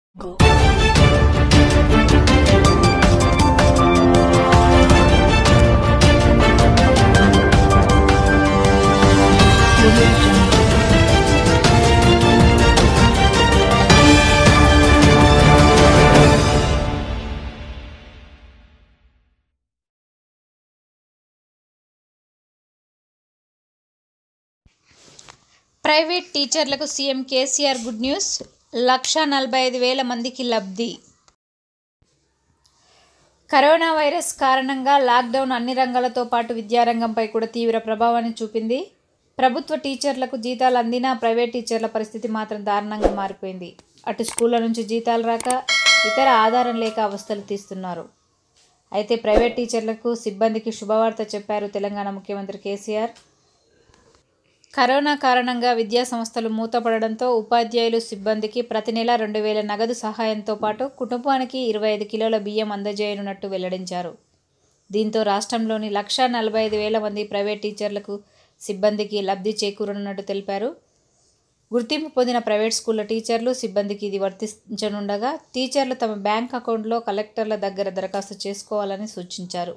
private టీచర్లకు CM KCR good news లక్ష నలభై ఐదు వేల మందికి లబ్ధి కరోనా వైరస్ కారణంగా లాక్డౌన్ అన్ని రంగాలతో పాటు విద్యారంగంపై కూడా తీవ్ర ప్రభావాన్ని చూపింది ప్రభుత్వ టీచర్లకు జీతాలు అందినా ప్రైవేట్ టీచర్ల పరిస్థితి మాత్రం దారుణంగా మారిపోయింది అటు స్కూళ్ళ నుంచి జీతాలు రాక ఇతర ఆధారం లేక అవస్థలు తీస్తున్నారు అయితే ప్రైవేట్ టీచర్లకు సిబ్బందికి శుభవార్త చెప్పారు తెలంగాణ ముఖ్యమంత్రి కేసీఆర్ కరోనా కారణంగా విద్యా సంస్థలు మూతపడడంతో ఉపాధ్యాయులు సిబ్బందికి ప్రతి నెల రెండు వేల నగదు సహాయంతో పాటు కుటుంబానికి ఇరవై ఐదు కిలోల బియ్యం అందజేయనున్నట్టు వెల్లడించారు దీంతో రాష్ట్రంలోని లక్షా నలభై ఐదు వేల మంది ప్రైవేట్ టీచర్లకు సిబ్బందికి లబ్ధి చేకూరనున్నట్టు తెలిపారు గుర్తింపు పొందిన ప్రైవేట్ స్కూళ్ళ టీచర్లు సిబ్బందికి ఇది వర్తించనుండగా టీచర్లు తమ బ్యాంక్ అకౌంట్లో కలెక్టర్ల దగ్గర దరఖాస్తు చేసుకోవాలని సూచించారు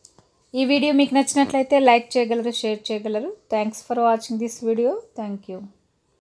ఈ వీడియో మీకు నచ్చినట్లయితే లైక్ చేయగలరు షేర్ చేయగలరు thanks for watching this video thank you